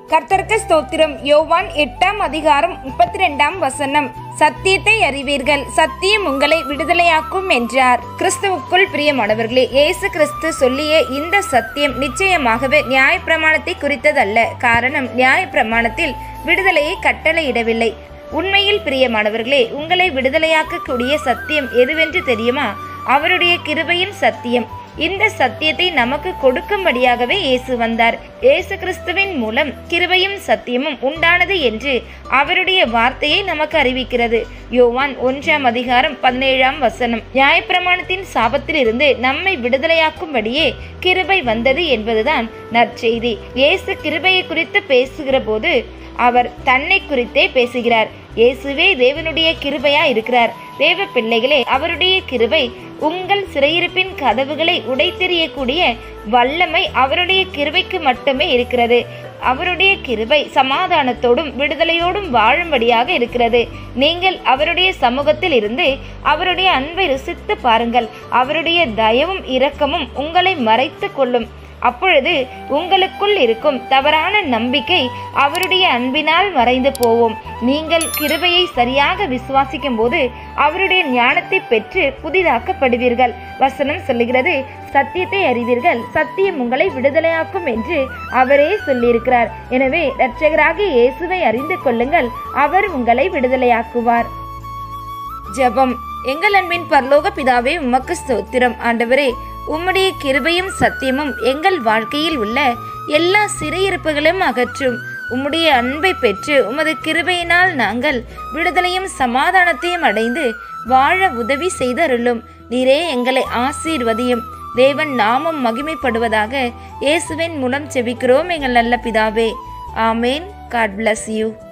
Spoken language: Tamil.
கர்த்தருக்கு ஸ்தோத்திரம் யோவான் எட்டாம் அதிகாரம் முப்பத்தி ரெண்டாம் வசனம் சத்தியத்தை அறிவீர்கள் சத்தியம் உங்களை விடுதலையாக்கும் என்றார் கிறிஸ்துவுக்குள் பிரியமானவர்களே இயேசு கிறிஸ்து சொல்லிய இந்த சத்தியம் நிச்சயமாகவே நியாயப்பிரமாணத்தை குறித்ததல்ல காரணம் நியாயப்பிரமாணத்தில் விடுதலையை கட்டளையிடவில்லை உண்மையில் பிரியமானவர்களே உங்களை விடுதலையாக்கக்கூடிய சத்தியம் எதுவென்று தெரியுமா அவருடைய கிருபையின் சத்தியம் இந்த சத்தியத்தை நமக்கு கொடுக்கும்படியாகவே இயேசு வந்தார் இயேசு கிறிஸ்துவின் மூலம் கிருபையும் சத்தியமும் உண்டானது என்று அவருடைய வார்த்தையை நமக்கு அறிவிக்கிறது யோவான் ஒன்றாம் அதிகாரம் பதினேழாம் வசனம் நியாயப்பிரமாணத்தின் சாபத்திலிருந்து நம்மை விடுதலையாக்கும்படியே கிருபை வந்தது என்பதுதான் நற்செய்தி இயேசு கிருபையை குறித்து பேசுகிற போது அவர் தன்னை குறித்தே பேசுகிறார் இயேசுவே தேவனுடைய கிருபையா இருக்கிறார் தேவ பிள்ளைகளே அவருடைய கிருபை உங்கள் சிறையிருப்பின் கதவுகளை உடைத்தெறியக்கூடிய வல்லமை அவருடைய கிருபைக்கு மட்டுமே இருக்கிறது அவருடைய கிருபை சமாதானத்தோடும் விடுதலையோடும் வாழும்படியாக இருக்கிறது நீங்கள் அவருடைய சமூகத்தில் இருந்து அவருடைய அன்பை ருசித்து பாருங்கள் அவருடைய தயவும் இரக்கமும் உங்களை மறைத்து கொள்ளும் அப்பொழுது உங்களுக்குள் இருக்கும் தவறான நம்பிக்கை அவருடைய அன்பினால் மறைந்து போவோம் நீங்கள் கிருபையை சரியாக விசுவாசிக்கும் போது அவருடைய ஞானத்தை பெற்று புதிதாக்கப்படுவீர்கள் வசனம் சொல்லுகிறது சத்தியத்தை அறிவீர்கள் சத்தியம் உங்களை விடுதலையாக்கும் என்று அவரே சொல்லியிருக்கிறார் எனவே இரட்சகராகிய இயேசுவை அறிந்து கொள்ளுங்கள் அவர் உங்களை விடுதலையாக்குவார் ஜெபம் எங்கள் அன்பின் பரலோக பிதாவே உமக்கு ஸ்தோத்திரம் ஆண்டவரே உம்முடைய கிருபையும் சத்தியமும் எங்கள் வாழ்க்கையில் உள்ள எல்லா சிறையிருப்புகளும் அகற்றும் உம்முடைய அன்பை பெற்று உமது கிருபையினால் நாங்கள் விடுதலையும் சமாதானத்தையும் அடைந்து வாழ உதவி செய்தருளும் நீரே எங்களை ஆசீர்வதியும் தேவன் நாமம் மகிமைப்படுவதாக இயேசுவின் மூலம் செபிக்கிறோம் எங்கள் நல்ல பிதாவே ஆமேன் காட் bless யூ